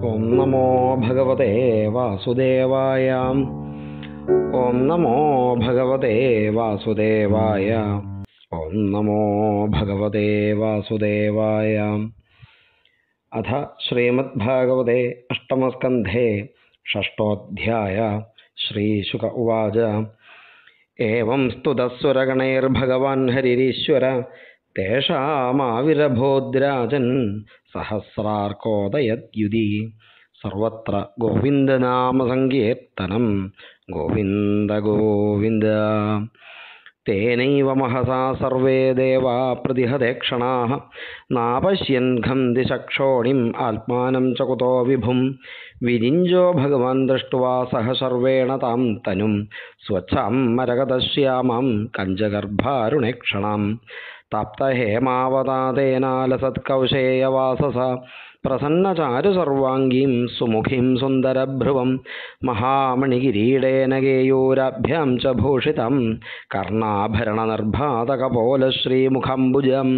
ഓം നമോ ഭഗവതേ വാസുദേവായ ഓം നമോ ഭഗവതേ വാസുദേവായ ഓം നമോ ഭഗവതേ വാസുദേവായ അഥ ശ്രീമദ്ഭാഗവതേ അഷ്ടമസ്കന്ധേ ഷഷ്ടോധ്യായ ശ്രീശുക ഉവാച ഏവം സ്തുതസ്വരഗണൈർഭഗവാൻ ഹരിരീശ്വര തേഷാമാവിരഭോദ്രാജൻ സഹസ്രാർക്കോദയദ്യുതി സർവത്ര ഗോവിന്ദനാമസങ്കീർത്തനം ഗോവിന്ദ ഗോവിന്ദ തേനൈവ മഹസാ സർവേ ദേവാ പ്രതിഹതേക്ഷണാः നാപശ്യൻ ഖന്തി ചക്ഷോണിം ആത്മാനം ച കുതോ വിഭും വിരിഞ്ചോ ഭഗവാൻ ദൃഷ്ട്വാ സഹ സർവേണ താം തനും സ്വച്ഛാം മരകതശ്യാമാം കഞ്ചഗർഭാരുണേക്ഷണാം താപ്തഹേമാവതാതേനാലസത്കൗശേയവാസസ പ്രസന്നചാരു സർവാംഗീം സുമുഖീം സുന്ദരഭ്രുവം മഹാമണികിരീടേന ഗേയൂരാഭ്യാം ച ഭൂഷിതം കർണാഭരണനിർഭാതകപോലശ്രീമുഖംബുജം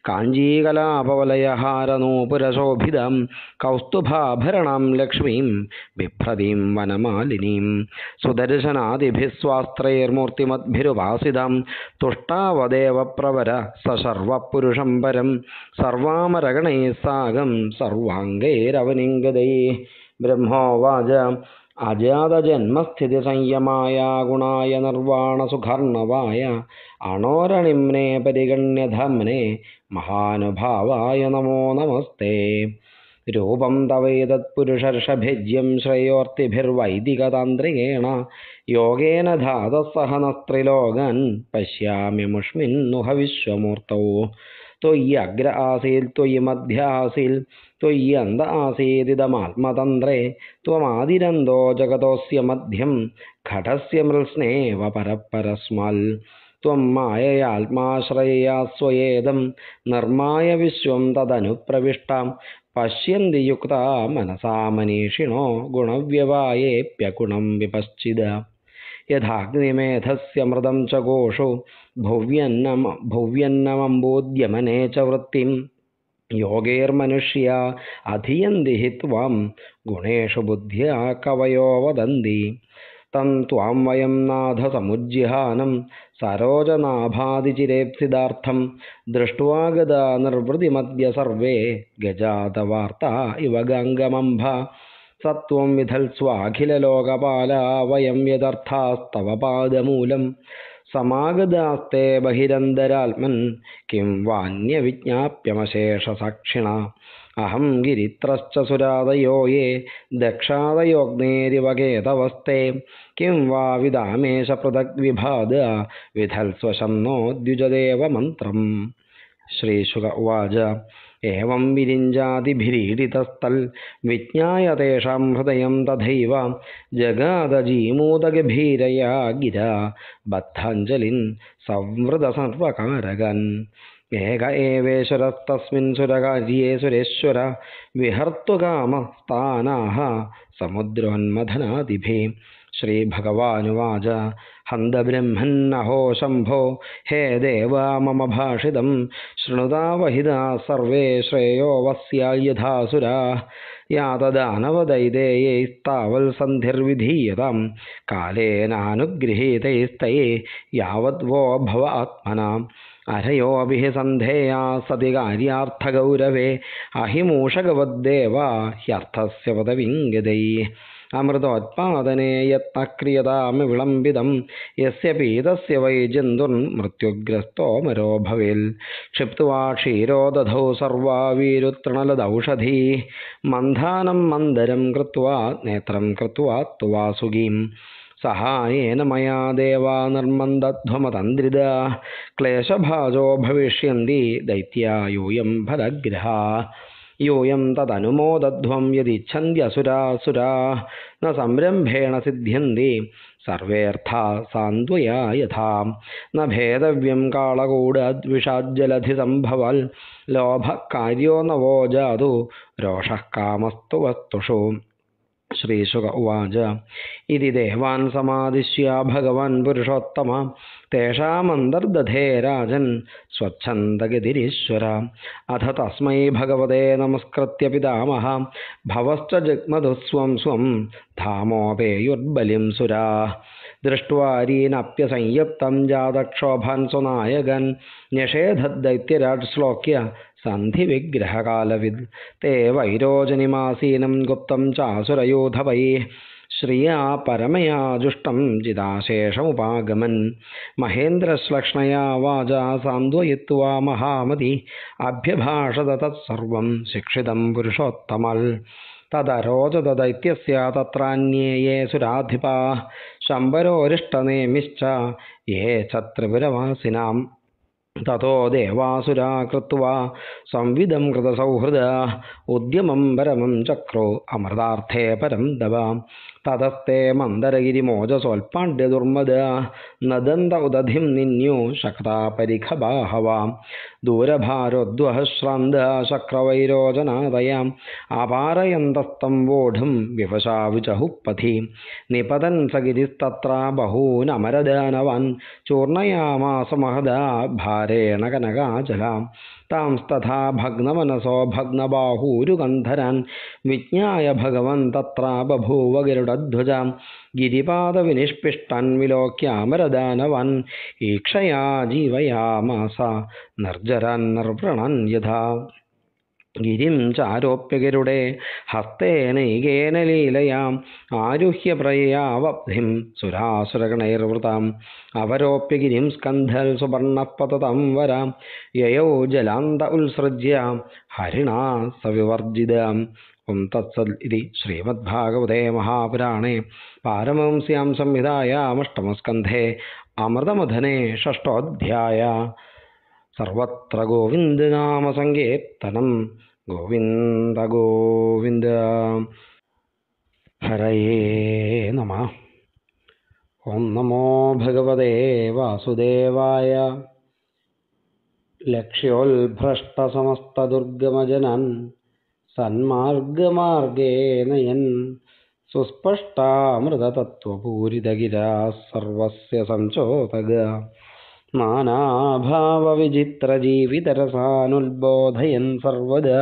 കാഞ്ചീകലാപവലയഹാരനൂപുരശോഭിതം കൗസ്തുഭാഭരണാം ലക്ഷ്മീം ബിഭ്രതീം വനമാലിനീം സുദർശനാദിഭിः സ്വാസ്ത്രൈർമൂർത്തിമദ്ഭിരുപാസിതം തുഷ്ടാവദേവ പ്രവര സർവപുരുഷം പരം സർവാമരഗണൈः സാഗം സർവാംഗൈരവനിംഗതൈ ബ്രഹ്മോവാച അജാതജന്മസ്ഥിതിസംയമായ ഗുണായ നിർവാണസുഖർണവായ അണോരണിമ്നെ പരിഗണ്യധമ്നെ മഹാനുഭാവായ നമോ നമസ്തേ രൂപം തവൈതത്പുരുഷർഷഭിജ്യം ശ്രേയോർത്തിഭിർവൈദികതാന്ത്രികേണ യോഗേന ധാതസഹനസ്ത്രിലോകൻ പശ്യാമി മുഷ്മിന്നുഹ വിശ്വമൂർത്തൗ ത്വയ്യഗ്ര ആസീൽ ത്വയി മധ്യ ആസീൽ ത്വയ്യന്ത ആസീദിതമാത്മതന്ത്രേ ത്വമാതിരന്തോ ജഗതോസ്യ മധ്യം ഘടസ്യ മൃത്സ്നേവ പരപ്പരസ്മാൽ ത്വം മായയാത്മാശ്രയയാ സ്വയേദം നിർമായ വിശ്വം തദനുപ്രവിഷ്ടാം പശ്യന്തി യുക്ത മനസാ മനീഷിണോ ഗുണവ്യവായേപ്യഗുണം വിപശ്ചിത യഥാഗ്നിമേധസ്യ മൃതം ച ഘോഷോ ഭുവ്യന്നം ഭുവ്യന്നമംബോദ്യമനെ ച വൃത്തിം യോഗേർമനുഷ്യ അധിയന്തി ഹി ത്വാം ഗുണേഷു ബുദ്ധ്യാ കവയോ വദന്തി തം ത്വാം വയം നാഥ സമുജ്ജിഹാനം സരോജനാഭാതിചിരേപ്സിതാർത്ഥം ദൃഷ്ട്വാ ഗതാ നിർവൃതിമദ്യ സർവേ ഗജാതവാർത്ത ഇവ ഗംഗമംഭ സത്വം വിധൽസ്വാഖിലലോകപാല വയം യദർത്ഥാസ്തവ പാദമൂലം സമാഗതാസ്തേ ബഹിരന്തരാത്മൻ കിം വാന്യവിജ്ഞാപ്യമശേഷസാക്ഷിണ അഹം ഗിരിത്രശ്ച സുരാതയോ യേ ദക്ഷാതയോഗ്നേരിവകേതവസ്തേ കിം വാ വിദാമേശ പൃഥഗ്വിഭാദ വിധൽസ്വശം നോദ്യുജദേവ മന്ത്രം ശ്രീശുക ഉവാച ഏവം വിരിഞ്ചാതിഭിരീഡിതസ്ഥൽ വിജ്ഞായ തേഷാം ഹൃദയം തഥൈവ ജഗാദജീമൂതഗഭീരയാ ഗിര ബദ്ധാഞ്ജലിൻ സംവൃതസർവകാരകൻ ഏക ഏവേശ്വരസ്തസ്മിൻ സുരകാര്യേ സുരേശ്വര വിഹർത്തുകാമസ്ഥാനാः സമുദ്രോന്മഥനാദിഭി ശ്രീഭഗവാനുവാച ഹന്തബ്രഹ്മന്നഹോ ശംഭോ ഹേ ദേവാ മമ ഭാഷിതം ശൃണുതാവഹിതാ സർവേ ശ്രേയോ വസ്യായഥാസുരാ യാതദാനവദൈതേയൈസ്താവൽ സന്ധിർവിധീയതാം കാലേനാനുഗൃഹീതൈസ്തൈ യാവദ്വോ ഭവ ആത്മനാ അരയോഭിः സന്ധേയാ സതി കാര്യാർത്ഥഗൗരവേ അഹിമൂഷകവദ്ദേവ ഹ്യർത്ഥസ്യ പദവിംഗതൈ അമൃതോത്പാദനേ യത്നക്രിയതാമി വിളംബിതം യസ്യ പീതസ്യ വൈ ജന്തുർമൃത്യുഗ്രസ്തോ മരോ ഭവേൽ ക്ഷിപ്ത്വാ ക്ഷീരോ ദധൗ സർവാ വീരുത്തൃണലദൗഷധീ മന്ധാനം മന്ദരം കൃത്വാ നേത്രം കൃത്വാ തുവാസുഗീം സഹായേന മയാ ദേവാ നിർമ്മന്ദധ്വമതന്ത്രിത ക്ലേശഭാജോ ഭവിഷ്യന്തി ദൈത്യാ യൂയം ഫലഗ്രഹ യൂയം തദനുമോദധ്വം യദിച്ഛന്ത്യസുരാസുരാ ന സംരംഭേണ സിദ്ധ്യന്തി സർവേർത്ഥാ സാന്ത്വയാ യഥാ ന ഭേദവ്യം കാളകൂടദ്വിഷാജ്ജലധി സംഭവൽ ലോഭ കാര്യോ നവോ ജാതു രോഷഃ കാമസ്തു വസ്തുഷു ശ്രീശുക ഉവാച ഇതി ദേവാൻ സമാദിശ്യ ഭഗവാൻ പുരുഷോത്തമ തേഷാമന്തർദധേ രാജൻ സ്വച്ഛന്ദഗതിരീശ്വര അഥ തസ്മൈ ഭഗവതേ നമസ്കൃത്യ പിതാമഹ ഭവശ്ച ജഗ്മധുസ്വം സ്വം ധാമോപേയുർബലിം സുരാ ദൃഷ്ട്വാരീനപ്യസംയുക്തം ജാതക്ഷോഭാൻ സ്വനായകൻ ന്യഷേധദ്ദൈത്യരാജ് ശ്ലോക്യ സന്ധിവിഗ്രഹകാലവിദ് തേ വൈരോചനിമാസീനം ഗുപ്തം ചാസുരയൂഥവൈ ശ്രിയാ പരമയാ ജുഷ്ടം ചിദാശേഷമുപാഗമൻ മഹേന്ദ്രശ്ലക്ഷ്ണയാ വാചാ സാന്ത്വയിത്വാ മഹാമതി അഭ്യഭാഷത തത്സർവം ശിക്ഷിതം പുരുഷോത്തമൽ തദരോചതദൈത്യസ്യ തത്രാന്യേ യേ സുരാധിപാ ശംബരോരിഷ്ടനേമിശ്ച യേ ച ത്രിപുരവാസിനാം തതോ ദേവാസുരാ കൃത്വാ സംവിധം കൃതസൗഹൃദ ഉദ്യമം പരമം ചക്രോ അമൃതാർത്ഥേ പരം ദവ തതസ്തേ മന്ദരഗിരിമോജസോൽപാണ്ഡ്യദുർമദ നദന്ത ഉദധിം നിന്യോ ശക്താപരിഖബാഹവ ദൂരഭാരോദ്വഹശ്രാന്ത ശക്രവൈരോചനാദയാം അപാരയന്തസ്തം വോഢും വിവശാവിചഹുപ്പഥി നിപതൻ സഗിരിസ്തത്ര ബഹൂനമരദാനവാൻ ചൂർണയാമാസ മഹദാ ഭാരേണ കനകാചലാം താംസ്തഥാ ഭഗ്നമനസോ ഭഗ്നബാഹൂരുഗന്ധരാൻ വിജ്ഞായ ഭഗവൻ തത്ര ബഭൂവ ഗരുഡധ്വജാം ഗിരിപാദവിനിഷ്പിഷ്ടൻ വിലോക്യാമരദാനവൻ ഈക്ഷയാ ജീവയാമാസ നിർജരൻ നിർവൃണൻ യഥാ ഗിരിം ചാരോപ്യഗരുടെ ഹസ്തേനൈകേന ലീലയാം ആരുഹ്യ പ്രയാവബ്ധിം സുരാസുരഗണൈർവൃതാം അവരോപ്യ ഗിരിം സ്കന്ധൽ സുവർണപതതം വരാം യയൗ ജലാന്ത ഉത്സൃജ്യ ഹരിണാ സവിവർജിതാം ഓം തത്സദ് ഇതി ശ്രീമദ്ഭാഗവതേ മഹാപുരാണേ പാരമംസ്യാം സംഹിതായാമഷ്ടമസ്കന്ധേ അമൃതമഥനെ ഷഷ്ടോധ്യായ സർവത്ര ഗോവിന്ദനാമസങ്കീർത്തനം ഗോവിന്ദ ഗോവിന്ദ ഹരയേ നമ ഓം നമോ ഭഗവതേ വാസുദേവായ ലക്ഷ്യോത്ഭ്രഷ്ടസമസ്തദുർഗമജനൻ സന്മാർഗമാർഗേ നയൻ സുസ്പഷ്ടാമൃതതത്വപൂരിതഗിരാ സർവസ്യ സഞ്ചോതക നാനാഭാവവിചിത്രജീവിതരസാനുൽബോധയൻ സർവദാ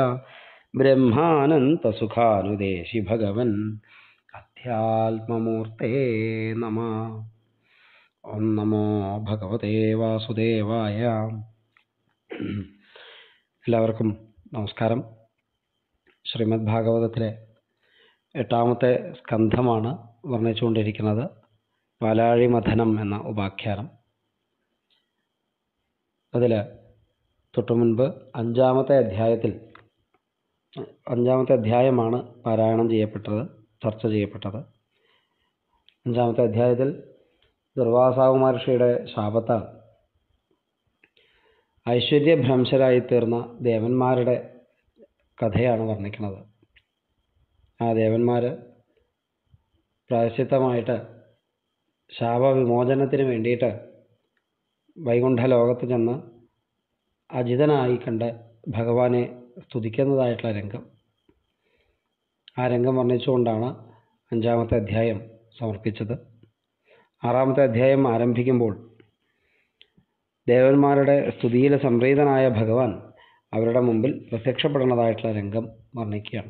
ബ്രഹ്മാനന്തസുഖാനുദേശി ഭഗവൻ അധ്യാത്മമൂർത്തേ നമ ഓം നമോ ഭഗവതേ വാസുദേവായ എല്ലാവർക്കും നമസ്കാരം ശ്രീമദ് ഭാഗവതത്തിലെ എട്ടാമത്തെ സ്കന്ധമാണ് വർണ്ണിച്ചുകൊണ്ടിരിക്കുന്നത് പാലാഴി മഥനം എന്ന ഉപാഖ്യാനം അതിൽ തൊട്ടു മുൻപ് അഞ്ചാമത്തെ അധ്യായത്തിൽ അഞ്ചാമത്തെ അധ്യായമാണ് പാരായണം ചെയ്യപ്പെട്ടത് ചർച്ച ചെയ്യപ്പെട്ടത് അഞ്ചാമത്തെ അധ്യായത്തിൽ ദുർവാസാവു മഹർഷിയുടെ ശാപത്താൽ ഐശ്വര്യഭ്രംശരായി തീർന്ന ദേവന്മാരുടെ കഥയാണ് വർണ്ണിക്കുന്നത് ആ ദേവന്മാർ പ്രായശ്ചിത്തമായിട്ട് ശാപവിമോചനത്തിന് വേണ്ടിയിട്ട് വൈകുണ്ഠ ലോകത്ത് ചെന്ന് അജിതനായി കണ്ട് ഭഗവാനെ സ്തുതിക്കുന്നതായിട്ടുള്ള രംഗം ആ രംഗം വർണ്ണിച്ചുകൊണ്ടാണ് അഞ്ചാമത്തെ അധ്യായം സമർപ്പിച്ചത് ആറാമത്തെ അധ്യായം ആരംഭിക്കുമ്പോൾ ദേവന്മാരുടെ സ്തുതിയിൽ സംപ്രീതനായ ഭഗവാൻ അവരുടെ മുമ്പിൽ പ്രത്യക്ഷപ്പെടുന്നതായിട്ടുള്ള രംഗം വർണ്ണിക്കുകയാണ്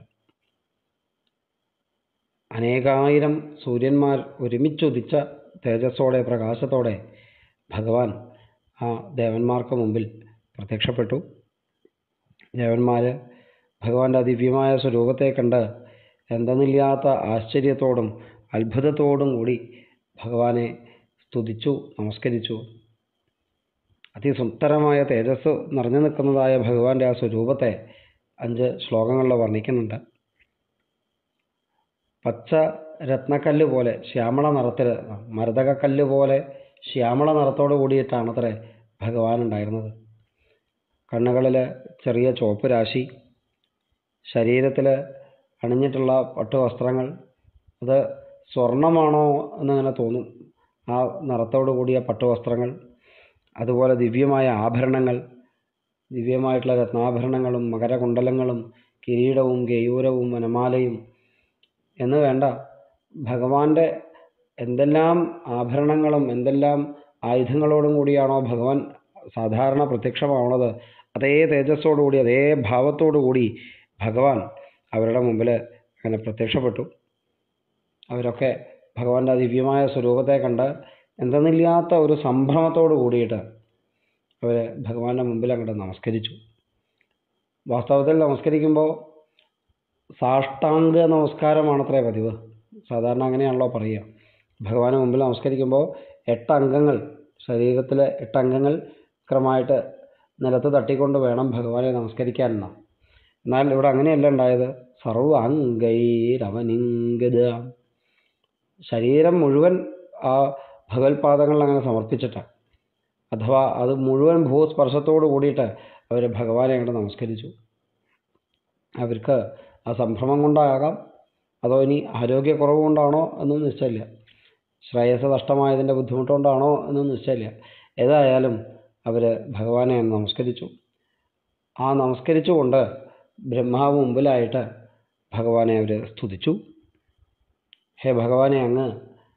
അനേകായിരം സൂര്യന്മാർ ഒരുമിച്ചുദിച്ച തേജസ്സോടെ പ്രകാശത്തോടെ ഭഗവാൻ ആ ദേവന്മാർക്ക് മുമ്പിൽ പ്രത്യക്ഷപ്പെട്ടു ദേവന്മാർ ഭഗവാന്റെ ദിവ്യമായ സ്വരൂപത്തെ കണ്ട് എന്തെന്നില്ലാത്ത ആശ്ചര്യത്തോടും അത്ഭുതത്തോടും കൂടി ഭഗവാനെ സ്തുതിച്ചു നമസ്കരിച്ചു അതിസുന്ദരമായ തേജസ് നിറഞ്ഞു നിൽക്കുന്നതായ ഭഗവാന്റെ ആ സ്വരൂപത്തെ അഞ്ച് ശ്ലോകങ്ങളിൽ വർണ്ണിക്കുന്നുണ്ട് പച്ച രത്നക്കല്ല് പോലെ ശ്യാമള നിറത്തിൽ മരതകക്കല്ല് പോലെ ശ്യാമള നിറത്തോട് കൂടിയിട്ടാണ് അത്രേ ഭഗവാൻ ഉണ്ടായിരുന്നത് കണ്ണുകളിൽ ചെറിയ ചുവപ്പ് രാശി ശരീരത്തിൽ അണിഞ്ഞിട്ടുള്ള പട്ടുവസ്ത്രങ്ങൾ അത് സ്വർണമാണോ എന്നിങ്ങനെ തോന്നും ആ നിറത്തോടു കൂടിയ പട്ടുവസ്ത്രങ്ങൾ അതുപോലെ ദിവ്യമായ ആഭരണങ്ങൾ ദിവ്യമായിട്ടുള്ള രത്നാഭരണങ്ങളും മകരകുണ്ടലങ്ങളും കിരീടവും കേയൂരവും വനമാലയും എന്ന് വേണ്ട ഭഗവാന്റെ എന്തെല്ലാം ആഭരണങ്ങളും എന്തെല്ലാം ആയുധങ്ങളോടും കൂടിയാണോ ഭഗവാൻ സാധാരണ പ്രത്യക്ഷമാവുന്നത് അതേ തേജസ്സോടുകൂടി അതേ ഭാവത്തോടു കൂടി ഭഗവാൻ അവരുടെ മുമ്പിൽ അങ്ങനെ പ്രത്യക്ഷപ്പെട്ടു അവരൊക്കെ ഭഗവാന്റെ ആ ദിവ്യമായ സ്വരൂപത്തെ കണ്ട് എന്തെന്നില്ലാത്ത ഒരു സംഭ്രമത്തോട് കൂടിയിട്ട് അവർ ഭഗവാന്റെ മുമ്പിൽ അങ്ങോട്ട് നമസ്കരിച്ചു വാസ്തവത്തിൽ നമസ്കരിക്കുമ്പോൾ സാഷ്ടാംഗ നമസ്കാരമാണത്രേ പതിവ് സാധാരണ അങ്ങനെയാണല്ലോ പറയുക ഭഗവാന് മുമ്പിൽ നമസ്കരിക്കുമ്പോൾ എട്ട് അംഗങ്ങൾ ശരീരത്തിലെ എട്ട് അംഗങ്ങൾ ക്രമമായിട്ട് നിലത്ത് തട്ടിക്കൊണ്ട് വേണം ഭഗവാനെ നമസ്കരിക്കാൻ എന്നാ എന്നാൽ ഇവിടെ അങ്ങനെയല്ല ഉണ്ടായത് സർവാംഗൈരവനിംഗത ശരീരം മുഴുവൻ ആ ഭഗവത്പാദങ്ങളിൽ അങ്ങനെ സമർപ്പിച്ചിട്ടാണ് അഥവാ അത് മുഴുവൻ ഭൂസ്പർശത്തോട് കൂടിയിട്ട് അവർ ഭഗവാനെ അങ്ങോട്ട് നമസ്കരിച്ചു അവർക്ക് ആ സംഭ്രമം കൊണ്ടാകാം അതോ ഇനി ആരോഗ്യക്കുറവ് കൊണ്ടാണോ എന്നും നിശ്ചയമില്ല ശ്രേയസ് നഷ്ടമായതിൻ്റെ ബുദ്ധിമുട്ടുകൊണ്ടാണോ എന്നും നിശ്ചയമില്ല ഏതായാലും അവർ ഭഗവാനെ നമസ്കരിച്ചു ആ നമസ്കരിച്ചുകൊണ്ട് ബ്രഹ്മാവ് മുമ്പിലായിട്ട് ഭഗവാനെ അവർ സ്തുതിച്ചു ഹേ ഭഗവാനെ അങ്ങ്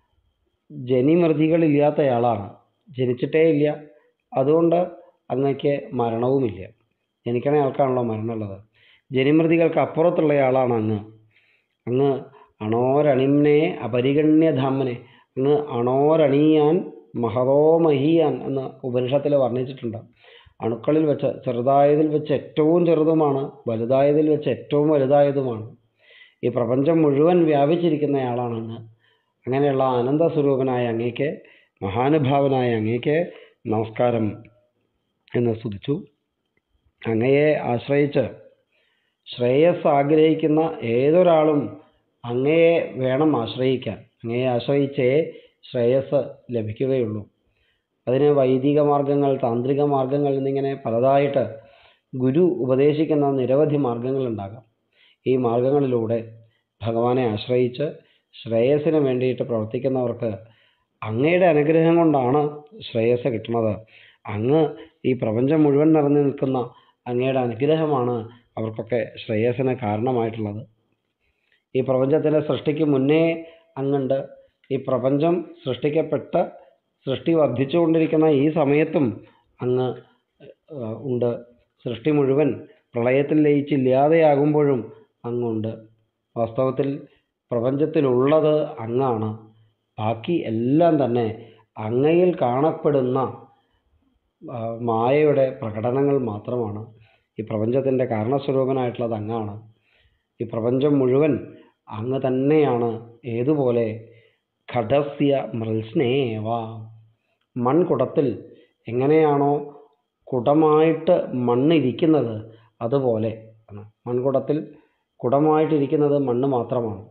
ജനിമൃതികളില്ലാത്തയാളാണ് ജനിച്ചിട്ടേ ഇല്ല അതുകൊണ്ട് അങ്ങക്ക് മരണവുമില്ല ജനിക്കണ ആൾക്കാണല്ലോ മരണമുള്ളത് ജനിമൃതികൾക്ക് അപ്പുറത്തുള്ളയാളാണ് അങ്ങ് അങ്ങ് അണോരണിമ്നെ അപരിഗണ്യധാമനെ അങ്ങ് അണോരണീയാൻ മഹതോ മഹീയാൻ എന്ന് ഉപനിഷത്തിൽ വർണ്ണിച്ചിട്ടുണ്ട് അണുക്കളിൽ വെച്ച് ചെറുതായതിൽ വെച്ച് ഏറ്റവും ചെറുതുമാണ് വലുതായതിൽ വെച്ച് ഏറ്റവും വലുതായതുമാണ് ഈ പ്രപഞ്ചം മുഴുവൻ വ്യാപിച്ചിരിക്കുന്നയാളാണ് അങ്ങ് അങ്ങനെയുള്ള ആനന്ദ സ്വരൂപനായ അങ്ങേക്ക് മഹാനുഭാവനായ അങ്ങേക്ക് നമസ്കാരം എന്ന് സ്തുതിച്ചു അങ്ങയെ ആശ്രയിച്ച് ശ്രേയസ് ആഗ്രഹിക്കുന്ന ഏതൊരാളും അങ്ങയെ വേണം ആശ്രയിക്കാൻ അങ്ങയെ ആശ്രയിച്ചേ ശ്രേയസ് ലഭിക്കുകയുള്ളൂ അതിന് വൈദിക മാർഗങ്ങൾ താന്ത്രിക മാർഗങ്ങൾ എന്നിങ്ങനെ പലതായിട്ട് ഗുരു ഉപദേശിക്കുന്ന നിരവധി മാർഗങ്ങളുണ്ടാകാം ഈ മാർഗങ്ങളിലൂടെ ഭഗവാനെ ആശ്രയിച്ച് ശ്രേയസ്സിന് വേണ്ടിയിട്ട് പ്രവർത്തിക്കുന്നവർക്ക് അങ്ങയുടെ അനുഗ്രഹം കൊണ്ടാണ് ശ്രേയസ് കിട്ടുന്നത് അങ്ങ് ഈ പ്രപഞ്ചം മുഴുവൻ നിറഞ്ഞു നിൽക്കുന്ന അങ്ങയുടെ അനുഗ്രഹമാണ് അവർക്കൊക്കെ ശ്രേയസ്സിന് കാരണമായിട്ടുള്ളത് ഈ പ്രപഞ്ചത്തിൻ്റെ സൃഷ്ടിക്ക് മുന്നേ അങ്ങുണ്ട് ഈ പ്രപഞ്ചം സൃഷ്ടിക്കപ്പെട്ട് സൃഷ്ടി വർദ്ധിച്ചുകൊണ്ടിരിക്കുന്ന ഈ സമയത്തും അങ്ങ് ഏഹ്, ഉണ്ട് സൃഷ്ടി മുഴുവൻ പ്രളയത്തിൽ ലയിച്ചില്ലാതെയാകുമ്പോഴും അങ്ങുണ്ട് വാസ്തവത്തിൽ പ്രപഞ്ചത്തിലുള്ളത് അങ്ങാണ് ബാക്കി എല്ലാം തന്നെ അങ്ങയിൽ കാണപ്പെടുന്ന ആ, മായയുടെ പ്രകടനങ്ങൾ മാത്രമാണ് ഈ പ്രപഞ്ചത്തിൻ്റെ കാരണസ്വരൂപനായിട്ടുള്ളത് അങ്ങാണ് ഈ പ്രപഞ്ചം മുഴുവൻ അങ്ങ് തന്നെയാണ് ഏതുപോലെ ഘടസ്യ മൃത്സ്നേവ മൺകുടത്തിൽ എങ്ങനെയാണോ കുടമായിട്ട് മണ്ണിരിക്കുന്നത് അതുപോലെ ആണ്. മൺകുടത്തിൽ കുടമായിട്ടിരിക്കുന്നത് മണ്ണ് മാത്രമാണ്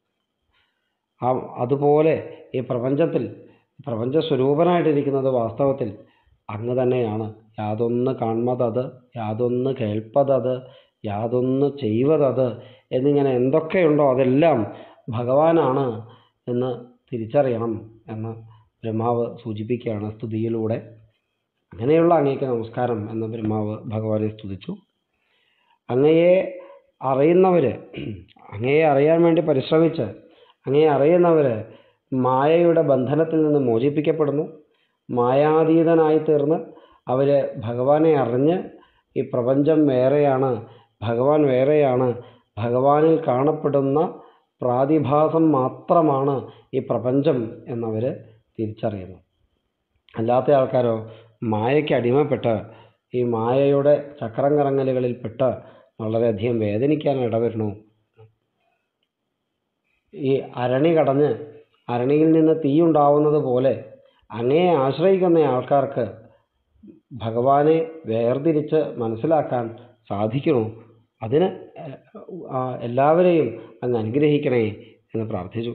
ആ അതുപോലെ ഈ പ്രപഞ്ചത്തിൽ പ്രപഞ്ച സ്വരൂപനായിട്ടിരിക്കുന്നത് വാസ്തവത്തിൽ അങ്ങ് തന്നെയാണ് യാതൊന്ന് കാൺമതത് യാതൊന്ന് കേൾപ്പതത് യാതൊന്ന് ചെയ്വതത് എന്നിങ്ങനെ എന്തൊക്കെയുണ്ടോ അതെല്ലാം ഭഗവാനാണ് എന്ന് തിരിച്ചറിയണം എന്ന് ബ്രഹ്മാവ് സൂചിപ്പിക്കുകയാണ് സ്തുതിയിലൂടെ അങ്ങനെയുള്ള അങ്ങേക്ക് നമസ്കാരം എന്ന് ബ്രഹ്മാവ് ഭഗവാനെ സ്തുതിച്ചു അങ്ങയെ അറിയുന്നവർ അങ്ങയെ അറിയാൻ വേണ്ടി പരിശ്രമിച്ച് അങ്ങയെ അറിയുന്നവർ മായയുടെ ബന്ധനത്തിൽ നിന്ന് മോചിപ്പിക്കപ്പെടുന്നു മായാതീതനായി തീർന്ന് അവർ ഭഗവാനെ അറിഞ്ഞ് ഈ പ്രപഞ്ചം വേറെയാണ് ഭഗവാൻ വേറെയാണ് ഭഗവാനിൽ കാണപ്പെടുന്ന പ്രാതിഭാസം മാത്രമാണ് ഈ പ്രപഞ്ചം എന്നവർ തിരിച്ചറിയുന്നു അല്ലാത്ത ആൾക്കാരോ മായയ്ക്ക് അടിമപ്പെട്ട് ഈ മായയുടെ ചക്രം കറങ്ങലുകളിൽപ്പെട്ട് വളരെയധികം വേദനിക്കാൻ ഇടവരുന്നു ഈ അരണി കടഞ്ഞ് അരണിയിൽ നിന്ന് തീയുണ്ടാവുന്നത് പോലെ അങ്ങയെ ആശ്രയിക്കുന്ന ആൾക്കാർക്ക് ഭഗവാനെ വേർതിരിച്ച് മനസ്സിലാക്കാൻ സാധിക്കണോ അതിന് ഏഹ്, ആ, എല്ലാവരെയും അങ്ങ് അനുഗ്രഹിക്കണേ എന്ന് പ്രാർത്ഥിച്ചു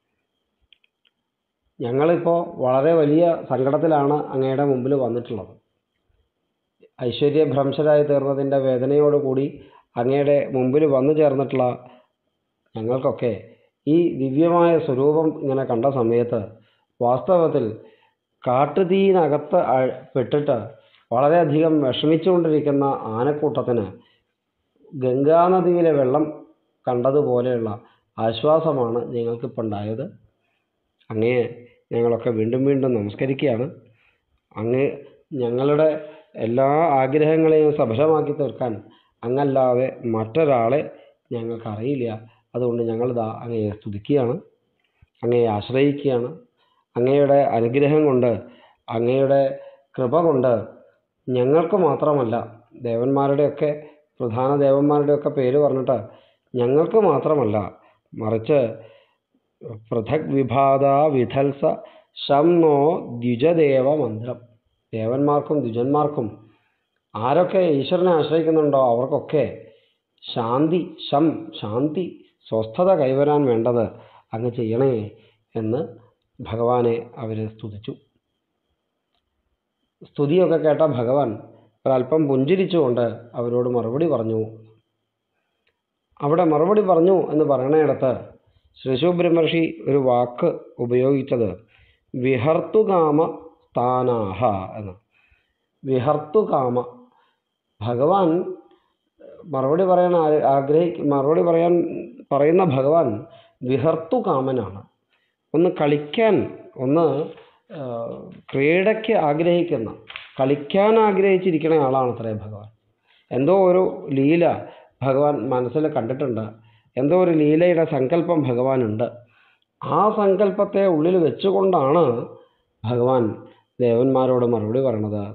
ഞങ്ങളിപ്പോൾ വളരെ വലിയ സങ്കടത്തിലാണ് അങ്ങയുടെ മുമ്പിൽ വന്നിട്ടുള്ളത് ഐശ്വര്യഭ്രംശരായി തീർന്നതിൻ്റെ വേദനയോടുകൂടി അങ്ങയുടെ മുമ്പിൽ വന്നു ചേർന്നിട്ടുള്ള ഞങ്ങൾക്കൊക്കെ ഈ ദിവ്യമായ സ്വരൂപം ഇങ്ങനെ കണ്ട സമയത്ത് വാസ്തവത്തിൽ കാട്ടുതീനകത്ത് അഴ- പെട്ടിട്ട് വളരെയധികം വിഷമിച്ചുകൊണ്ടിരിക്കുന്ന ആനക്കൂട്ടത്തിന് ഗംഗാനദിയിലെ വെള്ളം കണ്ടതുപോലെയുള്ള ആശ്വാസമാണ് ഞങ്ങൾക്കിപ്പോൾ ഉണ്ടായത് അങ്ങയെ ഞങ്ങളൊക്കെ വീണ്ടും വീണ്ടും നമസ്കരിക്കുകയാണ് അങ്ങ് ഞങ്ങളുടെ എല്ലാ ആഗ്രഹങ്ങളെയും സഫലമാക്കി തീർക്കാൻ അങ്ങല്ലാതെ മറ്റൊരാളെ ഞങ്ങൾക്കറിയില്ല അതുകൊണ്ട് ഞങ്ങളിതാ അങ്ങയെ സ്തുതിക്കുകയാണ് അങ്ങയെ ആശ്രയിക്കുകയാണ് അങ്ങയുടെ അനുഗ്രഹം കൊണ്ട് അങ്ങയുടെ കൃപ കൊണ്ട് ഞങ്ങൾക്ക് മാത്രമല്ല ദേവന്മാരുടെയൊക്കെ പ്രധാന ദേവന്മാരുടെയൊക്കെ പേര് പറഞ്ഞിട്ട് ഞങ്ങൾക്ക് മാത്രമല്ല മറിച്ച് പൃഥക് വിഭാത വിധൽസ ശം നോ ദ്വിജദേവ മന്ത്രം ദേവന്മാർക്കും ദ്വിജന്മാർക്കും ആരൊക്കെ ഈശ്വരനെ ആശ്രയിക്കുന്നുണ്ടോ അവർക്കൊക്കെ ശാന്തി ശം ശാന്തി സ്വസ്ഥത കൈവരാൻ വേണ്ടത് അങ്ങ് ചെയ്യണേ എന്ന് ഭഗവാനെ അവർ സ്തുതിച്ചു സ്തുതിയൊക്കെ കേട്ട ഭഗവാൻ ഒരല്പം പുഞ്ചിരിച്ചുകൊണ്ട് അവരോട് മറുപടി പറഞ്ഞു അവിടെ മറുപടി പറഞ്ഞു എന്ന് പറയണയിടത്ത് ശ്രീശുബ്രഹ്മർഷി ഒരു വാക്ക് ഉപയോഗിച്ചത് വിഹർത്തുകാമ സ്ഥാനാഹ എന്ന് വിഹർത്തുകാമ ഭഗവാൻ മറുപടി പറയാൻ ആ- ആഗ്രഹിക്ക മറുപടി പറയാൻ പറയുന്ന ഭഗവാൻ വിഹർത്തുകാമനാണ് ഒന്ന് കളിക്കാൻ ഒന്ന് ആ, ക്രീഡയ്ക്ക് ആഗ്രഹിക്കുന്ന കളിക്കാൻ ആഗ്രഹിച്ചിരിക്കുന്ന ആളാണ് അത്രേ ഭഗവാൻ എന്തോ ഒരു ലീല ഭഗവാൻ മനസ്സിൽ കണ്ടിട്ടുണ്ട് എന്തോ ഒരു ലീലയുടെ സങ്കല്പം ഭഗവാനുണ്ട് ആ സങ്കല്പത്തെ ഉള്ളിൽ വെച്ചുകൊണ്ടാണ് ഭഗവാൻ ദേവന്മാരോട് മറുപടി പറയണത്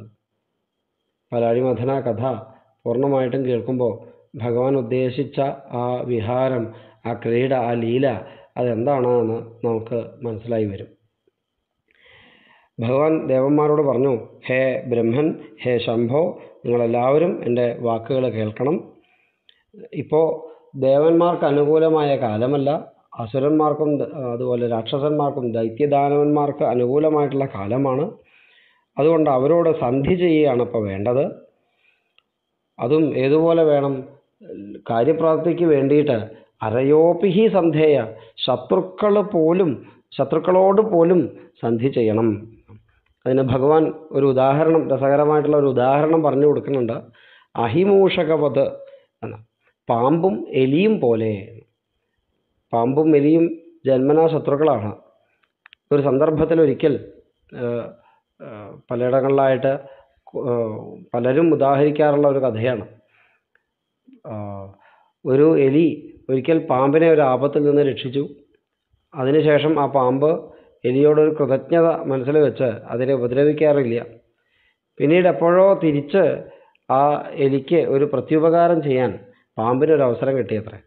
പലാഴിമഥന കഥ പൂർണ്ണമായിട്ടും കേൾക്കുമ്പോൾ ഭഗവാൻ ഉദ്ദേശിച്ച ആ വിഹാരം ആ ക്രീഡ ആ ലീല അതെന്താണെന്ന് നമുക്ക് മനസ്സിലായി വരും ഭഗവാൻ ദേവന്മാരോട് പറഞ്ഞു ഹേ ബ്രഹ്മൻ ഹേ ശംഭോ നിങ്ങളെല്ലാവരും എൻ്റെ വാക്കുകൾ കേൾക്കണം ഇപ്പോൾ ദേവന്മാർക്ക് അനുകൂലമായ കാലമല്ല അസുരന്മാർക്കും ദ- അതുപോലെ രാക്ഷസന്മാർക്കും ദൈത്യദാനവന്മാർക്ക് അനുകൂലമായിട്ടുള്ള കാലമാണ് അതുകൊണ്ട് അവരോട് സന്ധി ചെയ്യുകയാണ് ഇപ്പോൾ വേണ്ടത് അതും ഏതുപോലെ വേണം കാര്യപ്രാപ്തിക്ക് വേണ്ടിയിട്ട് അരയോപിഹി സന്ധേയ ശത്രുക്കൾ പോലും ശത്രുക്കളോട് പോലും സന്ധി ചെയ്യണം അതിന് ഭഗവാൻ ഒരു ഉദാഹരണം രസകരമായിട്ടുള്ള ഒരു ഉദാഹരണം പറഞ്ഞു കൊടുക്കുന്നുണ്ട് അഹിമൂഷകവത് എന്ന് പാമ്പും എലിയും പോലെ പാമ്പും എലിയും ജന്മനാ ശത്രുക്കളാണ് ഒരു സന്ദർഭത്തിൽ ഒരിക്കൽ ഏഹ്, ഏഹ്, പലയിടങ്ങളിലായിട്ട് കു- ഏഹ്, പലരും ഉദാഹരിക്കാറുള്ള ഒരു കഥയാണ് ആഹ്, ഒരു എലി ഒരിക്കൽ പാമ്പിനെ ഒരു ആപത്തിൽ നിന്ന് രക്ഷിച്ചു അതിനുശേഷം ആ പാമ്പ് എലിയോടൊരു കൃതജ്ഞത മനസ്സിൽ വെച്ച് അതിനെ ഉപദ്രവിക്കാറില്ല പിന്നീട് എപ്പോഴോ തിരിച്ച് ആ എലിക്ക് ഒരു പ്രത്യുപകാരം ചെയ്യാൻ പാമ്പിനൊരു അവസരം കിട്ടിയത്രേ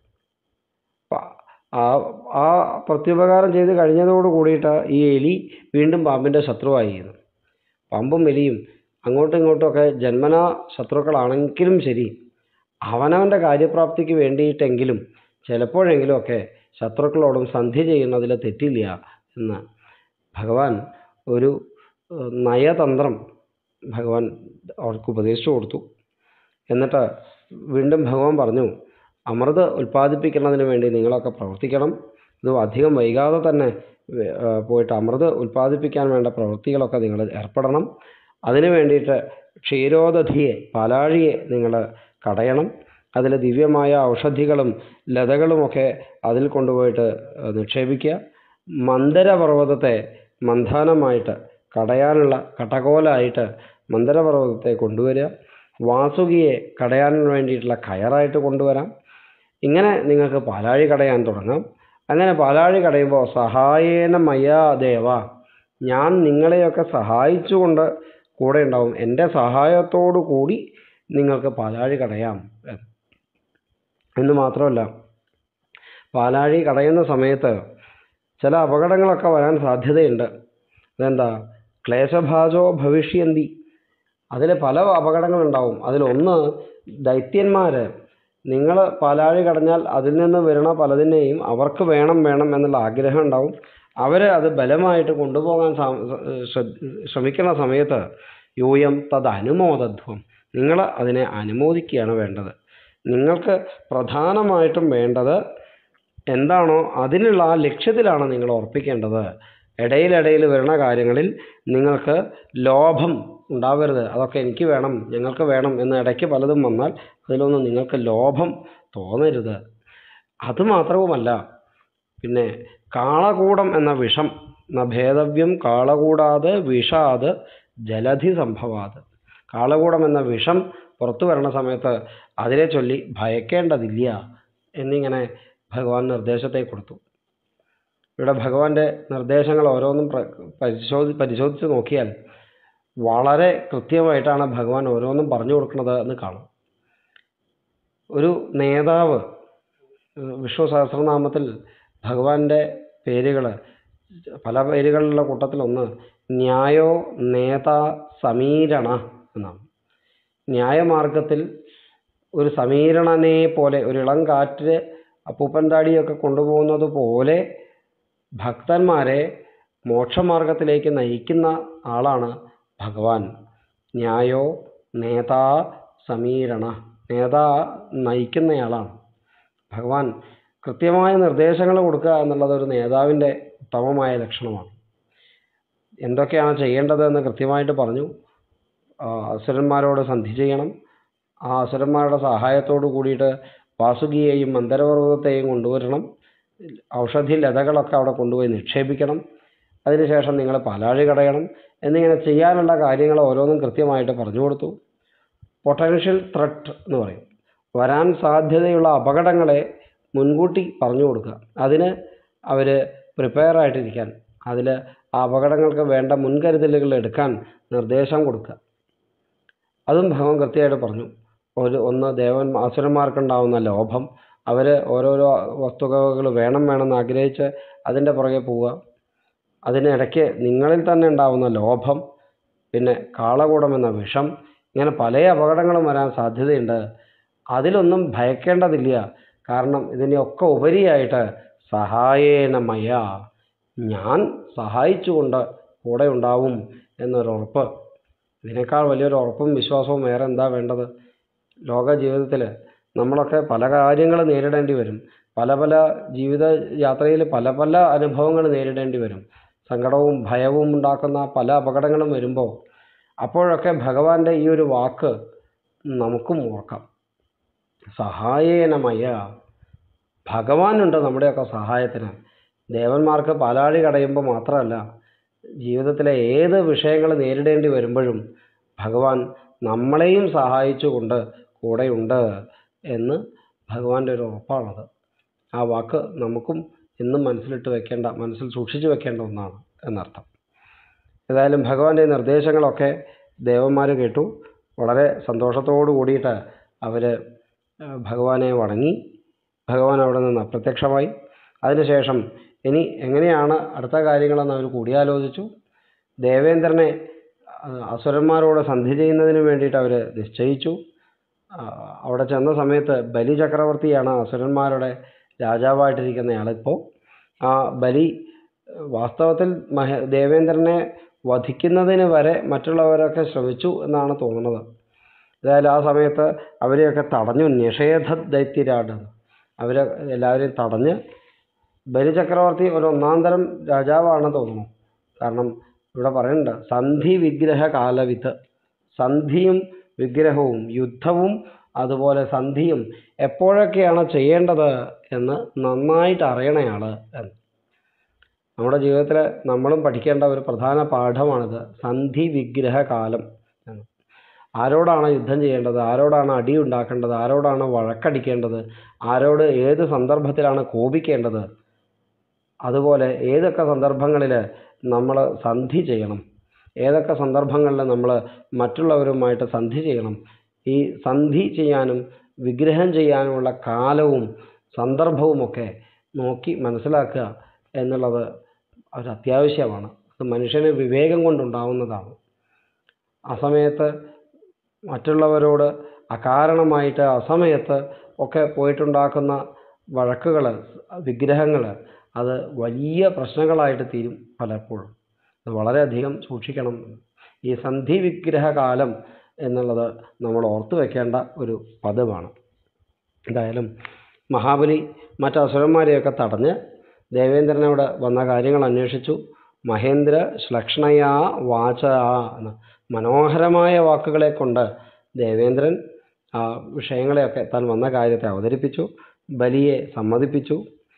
പ- ആ ആ പ്രത്യുപകാരം ചെയ്ത് കഴിഞ്ഞതോട് കൂടിയിട്ട് ഈ എലി വീണ്ടും പാമ്പിൻ്റെ ശത്രുവായി എന്ന്. പാമ്പും എലിയും അങ്ങോട്ടും ഇങ്ങോട്ടുമൊക്കെ ജന്മനാ ശത്രുക്കളാണെങ്കിലും ശരി അവനവൻ്റെ കാര്യപ്രാപ്തിക്ക് വേണ്ടിയിട്ടെങ്കിലും ചിലപ്പോഴെങ്കിലുമൊക്കെ ശത്രുക്കളോടും സന്ധി ചെയ്യുന്നതിൽ തെറ്റില്ല എന്ന് ഭഗവാൻ ഒരു ഏഹ്, നയതന്ത്രം ഭഗവാൻ അവർക്ക് ഉപദേശിച്ചു കൊടുത്തു എന്നിട്ട് വീണ്ടും ഭഗവാൻ പറഞ്ഞു അമൃത് ഉൽപ്പാദിപ്പിക്കുന്നതിന് വേണ്ടി നിങ്ങളൊക്കെ പ്രവർത്തിക്കണം ഇത് അധികം വൈകാതെ തന്നെ വേ- ആ, പോയിട്ട് അമൃത് ഉൽപ്പാദിപ്പിക്കാൻ വേണ്ട പ്രവൃത്തികളൊക്കെ നിങ്ങൾ ഏർപ്പെടണം അതിനു വേണ്ടിയിട്ട് ക്ഷീരോദധിയെ പാലാഴിയെ നിങ്ങൾ കടയണം അതിൽ ദിവ്യമായ ഔഷധികളും ലതകളുമൊക്കെ അതിൽ കൊണ്ടുപോയിട്ട് ആ, നിക്ഷേപിക്കുക മന്ദരപർവ്വതത്തെ മന്ഥാനമായിട്ട് കടയാനുള്ള കടകോലായിട്ട് മന്ദരപർവ്വതത്തെ കൊണ്ടുവരിക വാസുകിയെ കടയാൻ വേണ്ടിയിട്ടുള്ള കയറായിട്ട് കൊണ്ടുവരാം ഇങ്ങനെ നിങ്ങൾക്ക് പാലാഴി കടയാൻ തുടങ്ങാം അങ്ങനെ പാലാഴി കടയുമ്പോൾ സഹായേന മയാ ദേവ ഞാൻ നിങ്ങളെയൊക്കെ സഹായിച്ചുകൊണ്ട് കൂടെ ഉണ്ടാവും എൻ്റെ സഹായത്തോടു കൂടി നിങ്ങൾക്ക് പാലാഴി കടയാം എന്ന്. എന്ന് മാത്രമല്ല പാലാഴി കടയുന്ന സമയത്ത് ചില അപകടങ്ങളൊക്കെ വരാൻ സാധ്യതയുണ്ട് അതെന്താ ക്ലേശഭാജോ ഭവിഷ്യന്തി അതിൽ പല അപകടങ്ങളുണ്ടാവും അതിലൊന്ന് ദൈത്യന്മാർ നിങ്ങൾ പാലാഴി കടഞ്ഞാൽ അതിൽ നിന്ന് വരുന്ന പലതിനെയും അവർക്ക് വേണം വേണം എന്നുള്ള ആഗ്രഹം ഉണ്ടാവും അവർ അത് ബലമായിട്ട് കൊണ്ടുപോകാൻ സാ- ശ്രദ്ധ- ശ്രമിക്കുന്ന സമയത്ത് യൂയം തത് അനുമോദധ്വം നിങ്ങൾ അതിനെ അനുമോദിക്കുകയാണ് വേണ്ടത് നിങ്ങൾക്ക് പ്രധാനമായിട്ടും വേണ്ടത് എന്താണോ അതിനുള്ള ആ ലക്ഷ്യത്തിലാണ് നിങ്ങൾ ഉറപ്പിക്കേണ്ടത് ഇടയിലിടയിൽ വരുന്ന കാര്യങ്ങളിൽ നിങ്ങൾക്ക് ലോഭം ഉണ്ടാവരുത് അതൊക്കെ എനിക്ക് വേണം ഞങ്ങൾക്ക് വേണം എന്ന് ഇടയ്ക്ക് പലതും വന്നാൽ അതിലൊന്നും നിങ്ങൾക്ക് ലോഭം തോന്നരുത് അതുമാത്രവുമല്ല പിന്നെ കാളകൂടം എന്ന വിഷം ന ഭേദവ്യം കാളകൂടാത് വിഷാത് ജലധി സംഭവാത് കാളകൂടം എന്ന വിഷം പുറത്തു വരണ സമയത്ത് അതിനെ ചൊല്ലി ഭയക്കേണ്ടതില്ല എന്നിങ്ങനെ ഭഗവാൻ നിർദ്ദേശത്തെ കൊടുത്തു ഇവിടെ ഭഗവാന്റെ നിർദ്ദേശങ്ങൾ ഓരോന്നും പ്ര പരിശോധി പരിശോധിച്ച് നോക്കിയാൽ വളരെ കൃത്യമായിട്ടാണ് ഭഗവാൻ ഓരോന്നും പറഞ്ഞു കൊടുക്കുന്നത് എന്ന് കാണാം ഒരു നേതാവ് ഏഹ് വിഷ്ണു സഹസ്രനാമത്തിൽ ഭഗവാന്റെ പേരുകൾ പല പേരുകളുള്ള കൂട്ടത്തിലൊന്ന് ന്യായോ നേത സമീരണ എന്നാണ് ന്യായമാർഗത്തിൽ ഒരു സമീരണനെ പോലെ ഒരു ഇളം കാറ്റ് അപ്പൂപ്പൻ താടിയൊക്കെ കൊണ്ടുപോകുന്നത് പോലെ ഭക്തന്മാരെ മോക്ഷമാർഗത്തിലേക്ക് നയിക്കുന്ന ആളാണ് ഭഗവാൻ ന്യായോ നേതാ സമീരണ നേതാ നയിക്കുന്നയാളാണ് ഭഗവാൻ കൃത്യമായ നിർദ്ദേശങ്ങൾ കൊടുക്കുക എന്നുള്ളത് ഒരു നേതാവിൻ്റെ ഉത്തമമായ ലക്ഷണമാണ് എന്തൊക്കെയാണ് ചെയ്യേണ്ടത് എന്ന് കൃത്യമായിട്ട് പറഞ്ഞു ആ, അസുരന്മാരോട് സന്ധി ചെയ്യണം ആ അസുരന്മാരുടെ സഹായത്തോടു കൂടിയിട്ട് വാസുകിയെയും മന്ദരപർവ്വതത്തെയും കൊണ്ടുവരണം ഔഷധി ലതകളൊക്കെ അവിടെ കൊണ്ടുപോയി നിക്ഷേപിക്കണം അതിനുശേഷം നിങ്ങൾ പാലാഴി കടയണം എന്നിങ്ങനെ ചെയ്യാനുള്ള കാര്യങ്ങൾ ഓരോന്നും കൃത്യമായിട്ട് പറഞ്ഞു കൊടുത്തു പൊട്ടൻഷ്യൽ ത്രട്ട് എന്ന് പറയും വരാൻ സാധ്യതയുള്ള അപകടങ്ങളെ മുൻകൂട്ടി പറഞ്ഞു കൊടുക്കുക അതിന് അവർ പ്രിപ്പയർ ആയിട്ടിരിക്കാൻ അതിൽ ആ അപകടങ്ങൾക്ക് വേണ്ട മുൻകരുതലുകൾ എടുക്കാൻ നിർദ്ദേശം കൊടുക്കുക അതും ഭഗവാൻ കൃത്യമായിട്ട് പറഞ്ഞു ഒരു ഒന്ന് ദേവൻ അസുരന്മാർക്കുണ്ടാവുന്ന ലോഭം അവർ ഓരോരോ വസ്തുവകകൾ വേണം വേണമെന്ന് ആഗ്രഹിച്ച് അതിൻ്റെ പുറകെ പോവുക അതിനിടയ്ക്ക് നിങ്ങളിൽ തന്നെ ഉണ്ടാവുന്ന ലോഭം പിന്നെ കാളകൂടം എന്ന വിഷം ഇങ്ങനെ പല അപകടങ്ങളും വരാൻ സാധ്യതയുണ്ട് അതിലൊന്നും ഭയക്കേണ്ടതില്ല കാരണം ഇതിനെയൊക്കെ ഉപരിയായിട്ട് സഹായേന മയ ഞാൻ സഹായിച്ചുകൊണ്ട് കൂടെ ഉണ്ടാവും എന്നൊരുറപ്പ് ഇതിനേക്കാൾ വലിയൊരു ഉറപ്പും വിശ്വാസവും വേറെ എന്താ വേണ്ടത് ലോക ജീവിതത്തിൽ നമ്മളൊക്കെ പല കാര്യങ്ങൾ നേരിടേണ്ടി വരും പല പല ജീവിത യാത്രയിൽ പല പല അനുഭവങ്ങൾ നേരിടേണ്ടി വരും സങ്കടവും ഭയവും ഉണ്ടാക്കുന്ന പല അപകടങ്ങളും വരുമ്പോൾ അപ്പോഴൊക്കെ ഭഗവാന്റെ ഈ ഒരു വാക്ക് നമുക്കും ഓർക്കാം സഹായേനമയ ഭഗവാനുണ്ട് നമ്മുടെയൊക്കെ സഹായത്തിന് ദേവന്മാർക്ക് പാലാഴി കടയുമ്പോൾ മാത്രമല്ല ജീവിതത്തിലെ ഏത് വിഷയങ്ങൾ നേരിടേണ്ടി വരുമ്പോഴും ഭഗവാൻ നമ്മളെയും സഹായിച്ചുകൊണ്ട് കൂടെയുണ്ട് എന്ന് ഭഗവാന്റെ ഒരു ഉറപ്പാണത് ആ വാക്ക് നമുക്കും എന്നും മനസ്സിലിട്ട് വെക്കേണ്ട മനസ്സിൽ സൂക്ഷിച്ചു വെക്കേണ്ട ഒന്നാണ് എന്നർത്ഥം ഏതായാലും ഭഗവാന്റെ ഈ നിർദ്ദേശങ്ങളൊക്കെ ദേവന്മാർ കേട്ടു വളരെ സന്തോഷത്തോടു കൂടിയിട്ട് അവർ ഭഗവാനെ വണങ്ങി ഭഗവാൻ അവിടെ നിന്ന് അപ്രത്യക്ഷമായി അതിനുശേഷം ഇനി എങ്ങനെയാണ് അടുത്ത കാര്യങ്ങളെന്ന് അവർ കൂടിയാലോചിച്ചു ദേവേന്ദ്രനെ ആ, അസുരന്മാരോട് സന്ധി ചെയ്യുന്നതിന് വേണ്ടിയിട്ട് അവർ നിശ്ചയിച്ചു ആ, അവിടെ ചെന്ന സമയത്ത് ബലി ചക്രവർത്തിയാണ് അസുരന്മാരുടെ രാജാവായിട്ടിരിക്കുന്നയാളിപ്പോൾ ആ ബലി വാസ്തവത്തിൽ മഹ ദേവേന്ദ്രനെ വധിക്കുന്നതിന് വരെ മറ്റുള്ളവരൊക്കെ ശ്രമിച്ചു എന്നാണ് തോന്നുന്നത് ഏതായാലും ആ സമയത്ത് അവരെയൊക്കെ തടഞ്ഞു നിഷേധ ദൈത്യരാട് അവരെ എല്ലാവരെയും തടഞ്ഞ് ബലിചക്രവർത്തി ഒരു ഒന്നാം തരം രാജാവാണെന്ന് തോന്നുന്നു കാരണം ഇവിടെ പറയുന്നുണ്ട് സന്ധി വിഗ്രഹ കാലവിത്ത് സന്ധിയും വിഗ്രഹവും യുദ്ധവും അതുപോലെ സന്ധിയും എപ്പോഴൊക്കെയാണ് ചെയ്യേണ്ടത് എന്ന് നന്നായിട്ട് അറിയണയാള് എന്ന് നമ്മുടെ ജീവിതത്തിൽ നമ്മളും പഠിക്കേണ്ട ഒരു പ്രധാന പാഠമാണിത് സന്ധി വിഗ്രഹ കാലം എന്ന് ആരോടാണ് യുദ്ധം ചെയ്യേണ്ടത് ആരോടാണ് അടി ഉണ്ടാക്കേണ്ടത് ആരോടാണ് വഴക്കടിക്കേണ്ടത് ആരോട് ഏത് സന്ദർഭത്തിലാണ് കോപിക്കേണ്ടത് അതുപോലെ ഏതൊക്കെ സന്ദർഭങ്ങളിൽ നമ്മൾ സന്ധി ചെയ്യണം ഏതൊക്കെ സന്ദർഭങ്ങളിൽ നമ്മൾ മറ്റുള്ളവരുമായിട്ട് സന്ധി ചെയ്യണം ഈ സന്ധി ചെയ്യാനും വിഗ്രഹം ചെയ്യാനുമുള്ള കാലവും സന്ദർഭവുമൊക്കെ നോക്കി മനസ്സിലാക്കുക എന്നുള്ളത് ഒരു അത്യാവശ്യമാണ് അത് മനുഷ്യന് വിവേകം കൊണ്ടുണ്ടാവുന്നതാണ് ആ സമയത്ത് മറ്റുള്ളവരോട് അകാരണമായിട്ട് അസമയത്ത് ഒക്കെ പോയിട്ടുണ്ടാക്കുന്ന വഴക്കുകൾ വിഗ്രഹങ്ങൾ അത് വലിയ പ്രശ്നങ്ങളായിട്ട് തീരും പലപ്പോഴും അത് വളരെയധികം സൂക്ഷിക്കണം ഈ സന്ധി വിഗ്രഹ കാലം എന്നുള്ളത് നമ്മൾ ഓർത്തു വെക്കേണ്ട ഒരു പദമാണ് എന്തായാലും മഹാബലി മറ്റ് അസുരന്മാരെയൊക്കെ തടഞ്ഞ് ദേവേന്ദ്രനോട് വന്ന കാര്യങ്ങൾ അന്വേഷിച്ചു മഹേന്ദ്ര ശ്ലക്ഷ്ണയാ വാച എന്ന മനോഹരമായ വാക്കുകളെ കൊണ്ട് ദേവേന്ദ്രൻ ആ വിഷയങ്ങളെയൊക്കെ താൻ വന്ന കാര്യത്തെ അവതരിപ്പിച്ചു ബലിയെ സമ്മതിപ്പിച്ചു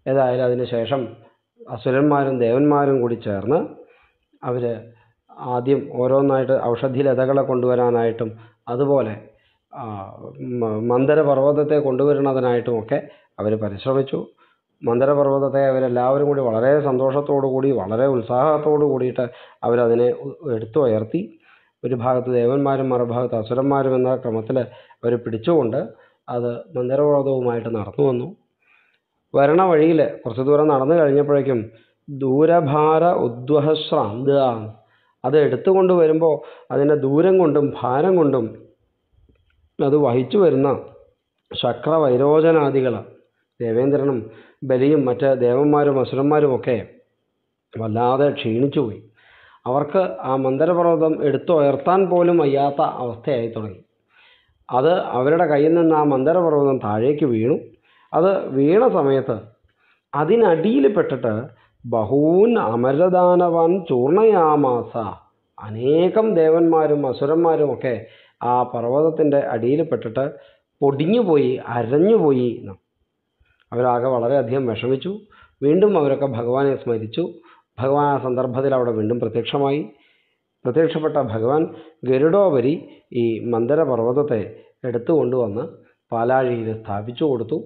ഏതായാലും അതിന് ശേഷം അസുരന്മാരും ദേവന്മാരും കൂടി ചേർന്ന് അവർ ആദ്യം ഓരോന്നായിട്ട് ഔഷധി ലതകളെ കൊണ്ടുവരാനായിട്ടും അതുപോലെ ആ, മ- മന്ദരപർവ്വതത്തെ കൊണ്ടുവരുന്നതിനായിട്ടുമൊക്കെ അവർ പരിശ്രമിച്ചു മന്ദരപർവ്വതത്തെ അവരെല്ലാവരും കൂടി വളരെ സന്തോഷത്തോടു കൂടി വളരെ ഉത്സാഹത്തോടു കൂടിയിട്ട് അവരതിനെ ഉ- എടുത്തുയർത്തി ഒരു ഭാഗത്ത് ദേവന്മാരും മറുഭാഗത്ത് അസുരന്മാരും എന്ന ക്രമത്തിൽ അവർ പിടിച്ചുകൊണ്ട് അത് മന്ദരപർവ്വതവുമായിട്ട് നടന്നു വന്നു വരണ വഴിയിൽ കുറച്ച് ദൂരം നടന്നു കഴിഞ്ഞപ്പോഴേക്കും ദൂരഭാര ഉദ്വഹശ്രാന്ത അത് എടുത്തുകൊണ്ട് വരുമ്പോൾ അതിൻ്റെ ദൂരം കൊണ്ടും ഭാരം കൊണ്ടും അത് വഹിച്ചു വരുന്ന ശക്രവൈരോചനാദികൾ ദേവേന്ദ്രനും ബലിയും മറ്റ് ദേവന്മാരും അസുരന്മാരും ഒക്കെ വല്ലാതെ ക്ഷീണിച്ചു പോയി അവർക്ക് ആ മന്ദരപർവ്വതം എടുത്തുയർത്താൻ പോലും വയ്യാത്ത അവസ്ഥയായി തുടങ്ങി അത് അവരുടെ കയ്യിൽ നിന്ന് ആ മന്ദരപർവ്വതം താഴേക്ക് വീണു അത് വീണ സമയത്ത് അതിനടിയിൽ പെട്ടിട്ട് ബഹൂൻ അമരദാനവാൻ ചൂർണയാമാസ അനേകം ദേവന്മാരും അസുരന്മാരും ഒക്കെ ആ പർവ്വതത്തിൻ്റെ അടിയിൽ പെട്ടിട്ട് പൊടിഞ്ഞുപോയി അരഞ്ഞുപോയി എന്ന് അവരാകെ വളരെയധികം വിഷമിച്ചു വീണ്ടും അവരൊക്കെ ഭഗവാനെ സ്മരിച്ചു ഭഗവാൻ ആ സന്ദർഭത്തിൽ അവിടെ വീണ്ടും പ്രത്യക്ഷമായി പ്രത്യക്ഷപ്പെട്ട ഭഗവാൻ ഗരുഡോപരി ഈ മന്ദര പർവ്വതത്തെ എടുത്തുകൊണ്ടുവന്ന് പാലാഴിയിൽ സ്ഥാപിച്ചു കൊടുത്തു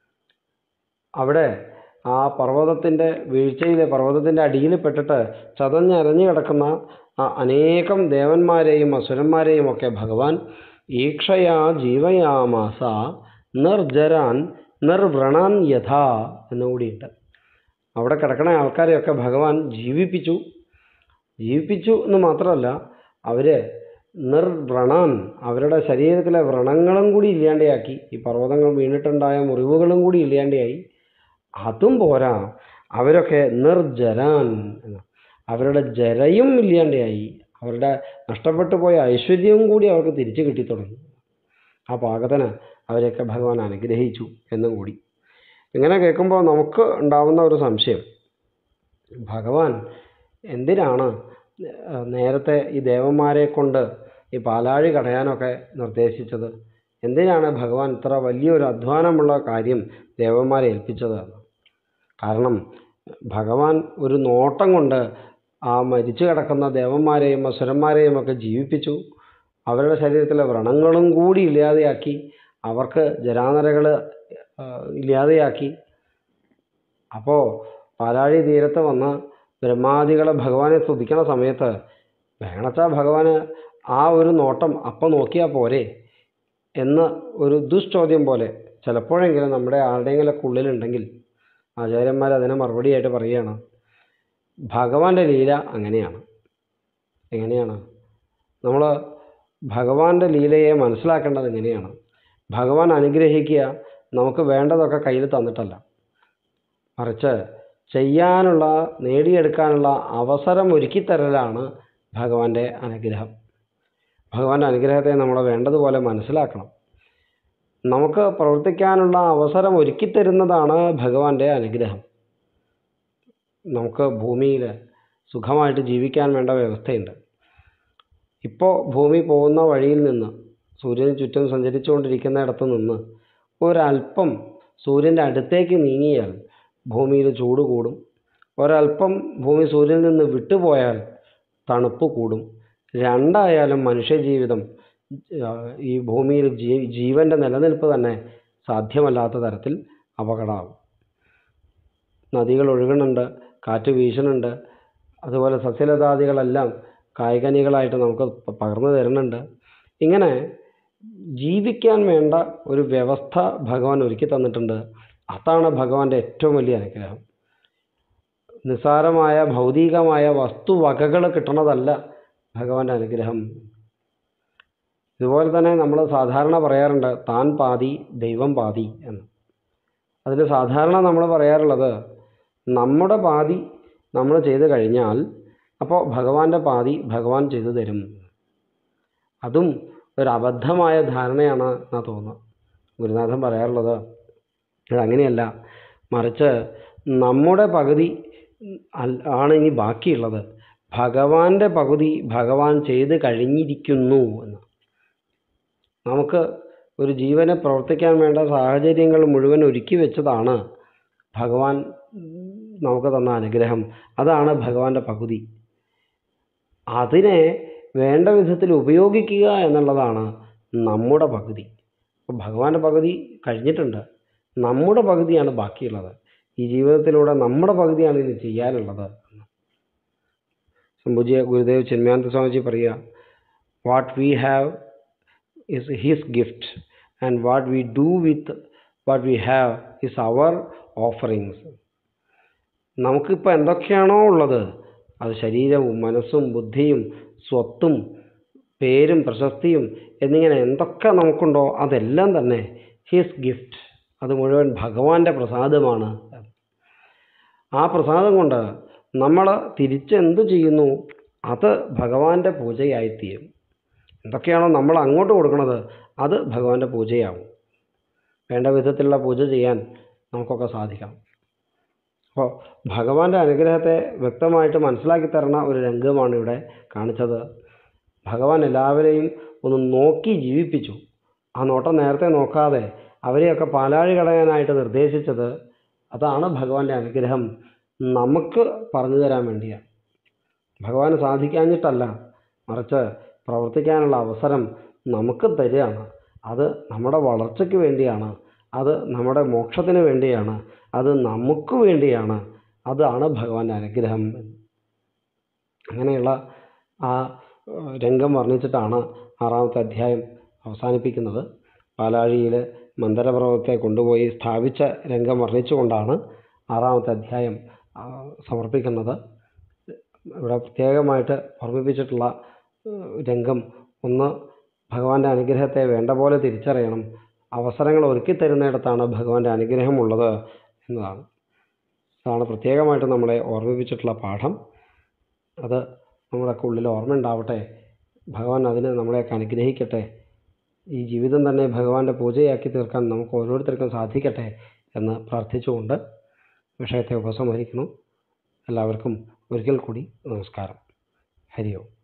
അവിടെ ആ പർവ്വതത്തിൻ്റെ വീഴ്ചയിൽ പർവ്വതത്തിൻ്റെ അടിയിൽ പെട്ടിട്ട് ചതഞ്ഞരഞ്ഞു കിടക്കുന്ന ആ അനേകം ദേവന്മാരെയും അസുരന്മാരെയും ഒക്കെ ഭഗവാൻ ഈക്ഷയാ ജീവയാമാസ നിർജരാൻ നിർവ്രണാൻ യഥാ എന്നുകൂടിയുണ്ട് അവിടെ കിടക്കുന്ന ആൾക്കാരെയൊക്കെ ഭഗവാൻ ജീവിപ്പിച്ചു ജീവിപ്പിച്ചു എന്ന് മാത്രമല്ല അവര് നിർവ്രണാൻ അവരുടെ ശരീരത്തിലെ വ്രണങ്ങളും കൂടി ഇല്ലാണ്ടെയാക്കി ഈ പർവ്വതങ്ങൾ വീണിട്ടുണ്ടായ മുറിവുകളും കൂടി ഇല്ലാണ്ടെയായി അതും പോരാ അവരൊക്കെ നിർജരാൻ എന്ന് അവരുടെ ജരയും ഇല്ലാണ്ടെയായി അവരുടെ നഷ്ടപ്പെട്ടു പോയ ഐശ്വര്യവും കൂടി അവർക്ക് തിരിച്ചു കിട്ടി തുടങ്ങി ആ പാകത്തിന് അവരെയൊക്കെ ഭഗവാൻ അനുഗ്രഹിച്ചു എന്നും കൂടി ഇങ്ങനെ കേൾക്കുമ്പോൾ നമുക്ക് ഉണ്ടാവുന്ന ഒരു സംശയം ഭഗവാൻ എന്തിനാണ് ഏഹ്, നേരത്തെ ഈ ദേവന്മാരെ കൊണ്ട് ഈ പാലാഴി കടയാനൊക്കെ നിർദ്ദേശിച്ചത് എന്തിനാണ് ഭഗവാൻ ഇത്ര വലിയൊരു അധ്വാനമുള്ള കാര്യം ദേവന്മാരെ ഏൽപ്പിച്ചത് എന്ന്? കാരണം ഭഗവാൻ ഒരു നോട്ടം കൊണ്ട് ആ മരിച്ചു കിടക്കുന്ന ദേവന്മാരെയും അസുരന്മാരെയും ഒക്കെ ജീവിപ്പിച്ചു അവരുടെ ശരീരത്തിലെ വ്രണങ്ങളും കൂടി ഇല്ലാതെയാക്കി അവർക്ക് ജരാനരകൾ ഇല്ലാതെയാക്കി അപ്പോൾ പാലാഴി തീരത്ത് വന്ന് ബ്രഹ്മാദികളെ ഭഗവാനെ സ്തുതിക്കണ സമയത്ത് വേണച്ചാ ഭഗവാന് ആ ഒരു നോട്ടം അപ്പം നോക്കിയാൽ പോരെ എന്ന് ഒരു ദുശ്ചോദ്യം പോലെ ചിലപ്പോഴെങ്കിലും നമ്മുടെ ആരുടെയെങ്കിലൊക്കെ ഉള്ളിലുണ്ടെങ്കിൽ ആചാര്യന്മാർ അതിനെ മറുപടിയായിട്ട് പറയുകയാണ് ഭഗവാന്റെ ലീല അങ്ങനെയാണ് എങ്ങനെയാണ് നമ്മൾ ഭഗവാന്റെ ലീലയെ മനസ്സിലാക്കേണ്ടത് എങ്ങനെയാണ് ഭഗവാൻ അനുഗ്രഹിക്കുക നമുക്ക് വേണ്ടതൊക്കെ കയ്യിൽ തന്നിട്ടല്ല മറിച്ച് ചെയ്യാനുള്ള നേടിയെടുക്കാനുള്ള അവസരം ഒരുക്കി തരലാണ് ഭഗവാന്റെ അനുഗ്രഹം ഭഗവാന്റെ അനുഗ്രഹത്തെ നമ്മൾ വേണ്ടതുപോലെ മനസ്സിലാക്കണം നമുക്ക് പ്രവർത്തിക്കാനുള്ള അവസരം ഒരുക്കി തരുന്നതാണ് ഭഗവാന്റെ അനുഗ്രഹം നമുക്ക് ഭൂമിയിൽ സുഖമായിട്ട് ജീവിക്കാൻ വേണ്ട വ്യവസ്ഥയുണ്ട് ഇപ്പോൾ ഭൂമി പോകുന്ന വഴിയിൽ നിന്ന് സൂര്യന് ചുറ്റും സഞ്ചരിച്ചുകൊണ്ടിരിക്കുന്നിടത്ത് നിന്ന് ഒരല്പം സൂര്യൻ്റെ അടുത്തേക്ക് നീങ്ങിയാൽ ഭൂമിയിൽ ചൂട് കൂടും ഒരല്പം ഭൂമി സൂര്യനിൽ നിന്ന് വിട്ടുപോയാൽ തണുപ്പ് കൂടും രണ്ടായാലും മനുഷ്യജീവിതം ആ, ഈ ഭൂമിയിൽ ജീ ജീവൻ്റെ നിലനിൽപ്പ് തന്നെ സാധ്യമല്ലാത്ത തരത്തിൽ അപകടമാകും നദികൾ ഒഴുകുന്നുണ്ട് കാറ്റ് വീശുന്നുണ്ട് അതുപോലെ സസ്യലതാദികളെല്ലാം കായികനികളായിട്ട് നമുക്ക് പ- പകർന്നു തരുന്നുണ്ട് ഇങ്ങനെ ജീവിക്കാൻ വേണ്ട ഒരു വ്യവസ്ഥ ഭഗവാൻ ഒരുക്കി തന്നിട്ടുണ്ട് അതാണ് ഭഗവാന്റെ ഏറ്റവും വലിയ അനുഗ്രഹം നിസ്സാരമായ ഭൗതികമായ വസ്തുവകകൾ കിട്ടണതല്ല ഭഗവാന്റെ അനുഗ്രഹം ഇതുപോലെ തന്നെ നമ്മൾ സാധാരണ പറയാറുണ്ട് താൻ പാതി ദൈവം പാതി എന്ന് അതിൽ സാധാരണ നമ്മൾ പറയാറുള്ളത് നമ്മുടെ പാതി നമ്മൾ ചെയ്തു കഴിഞ്ഞാൽ അപ്പോൾ ഭഗവാന്റെ പാതി ഭഗവാൻ ചെയ്തു തരും അതും ഒരു അബദ്ധമായ ധാരണയാണ് എന്നാ തോന്നുന്നത് ഗുരുനാഥൻ പറയാറുള്ളത് അതങ്ങനെയല്ല മറിച്ച് നമ്മുടെ പകുതി അൽ- ആണ് ഇനി ബാക്കിയുള്ളത് ഭഗവാന്റെ പകുതി ഭഗവാൻ ചെയ്ത് കഴിഞ്ഞിരിക്കുന്നു എന്ന് നമുക്ക് ഒരു ജീവനെ പ്രവർത്തിക്കാൻ വേണ്ട സാഹചര്യങ്ങൾ മുഴുവൻ ഒരുക്കി വെച്ചതാണ് ഭഗവാൻ നമുക്ക് തന്ന അനുഗ്രഹം അതാണ് ഭഗവാന്റെ പകുതി അതിനെ വേണ്ട വിധത്തിൽ ഉപയോഗിക്കുക എന്നുള്ളതാണ് നമ്മുടെ പകുതി അപ്പോൾ ഭഗവാന്റെ പകുതി കഴിഞ്ഞിട്ടുണ്ട് നമ്മുടെ പകുതിയാണ് ബാക്കിയുള്ളത് ഈ ജീവിതത്തിലൂടെ നമ്മുടെ പകുതിയാണ് ഇനി ചെയ്യാനുള്ളത് സംഭുജി ഗുരുദേവ് ചിന്മയാനന്ദ സ്വാമിജി പറയുക what we have is his gift and what we do with what we have is our offerings നമുക്കിപ്പോൾ എന്തൊക്കെയാണോ ഉള്ളത് അത് ശരീരവും മനസ്സും ബുദ്ധിയും സ്വത്തും പേരും പ്രശസ്തിയും എന്നിങ്ങനെ എന്തൊക്കെ നമുക്കുണ്ടോ അതെല്ലാം തന്നെ ഹിസ് ഗിഫ്റ്റ് അത് മുഴുവൻ ഭഗവാന്റെ പ്രസാദമാണ് ആ പ്രസാദം കൊണ്ട് നമ്മൾ തിരിച്ചെന്ത് ചെയ്യുന്നു അത് ഭഗവാന്റെ പൂജയായിത്തീരും എന്തൊക്കെയാണോ നമ്മൾ അങ്ങോട്ട് കൊടുക്കുന്നത് അത് ഭഗവാന്റെ പൂജയാവും വേണ്ട വിധത്തിലുള്ള പൂജ ചെയ്യാൻ നമുക്കൊക്കെ സാധിക്കണം അപ്പോൾ ഭഗവാന്റെ അനുഗ്രഹത്തെ വ്യക്തമായിട്ട് മനസ്സിലാക്കി തരുന്ന ഒരു രംഗമാണ് ഇവിടെ കാണിച്ചത് ഭഗവാൻ എല്ലാവരെയും ഒന്ന് നോക്കി ജീവിപ്പിച്ചു ആ നോട്ടം നേരത്തെ നോക്കാതെ അവരെയൊക്കെ പാലാഴി കളയാനായിട്ട് നിർദ്ദേശിച്ചത് അതാണ് ഭഗവാന്റെ അനുഗ്രഹം നമുക്ക് പറഞ്ഞു തരാൻ വേണ്ടിയാണ് ഭഗവാന് സാധിക്കാഞ്ഞിട്ടല്ല മറിച്ച് പ്രവർത്തിക്കാനുള്ള അവസരം നമുക്ക് തരികയാണ് അത് നമ്മുടെ വളർച്ചയ്ക്ക് വേണ്ടിയാണ് അത് നമ്മുടെ മോക്ഷത്തിന് വേണ്ടിയാണ് അത് നമുക്ക് വേണ്ടിയാണ് അതാണ് ഭഗവാന്റെ അനുഗ്രഹം അങ്ങനെയുള്ള ആ ഏഹ്, രംഗം വർണ്ണിച്ചിട്ടാണ് ആറാമത്തെ അധ്യായം അവസാനിപ്പിക്കുന്നത് പാലാഴിയിൽ മന്ദരപർവ്വതത്തെ കൊണ്ടുപോയി സ്ഥാപിച്ച രംഗം വർണ്ണിച്ചുകൊണ്ടാണ് ആറാമത്തെ അധ്യായം ആ, സമർപ്പിക്കുന്നത് ഇവിടെ പ്രത്യേകമായിട്ട് ഓർമ്മിപ്പിച്ചിട്ടുള്ള ഏഹ്, രംഗം ഒന്ന് ഭഗവാന്റെ അനുഗ്രഹത്തെ വേണ്ട പോലെ തിരിച്ചറിയണം അവസരങ്ങൾ ഒരുക്കി തരുന്നിടത്താണ് ഭഗവാന്റെ അനുഗ്രഹമുള്ളത് എന്നതാണ് അതാണ് പ്രത്യേകമായിട്ട് നമ്മളെ ഓർമ്മിപ്പിച്ചിട്ടുള്ള പാഠം അത് നമ്മുടെയൊക്കെ ഉള്ളിൽ ഓർമ്മ ഉണ്ടാവട്ടെ ഭഗവാൻ അതിന് നമ്മളെയൊക്കെ അനുഗ്രഹിക്കട്ടെ ഈ ജീവിതം തന്നെ ഭഗവാന്റെ പൂജയാക്കി തീർക്കാൻ നമുക്ക് ഓരോരുത്തർക്കും സാധിക്കട്ടെ എന്ന് പ്രാർത്ഥിച്ചുകൊണ്ട് വിഷയത്തെ ഉപസംഹരിക്കുന്നു എല്ലാവർക്കും ഒരിക്കൽ കൂടി നമസ്കാരം ഹരി ഓം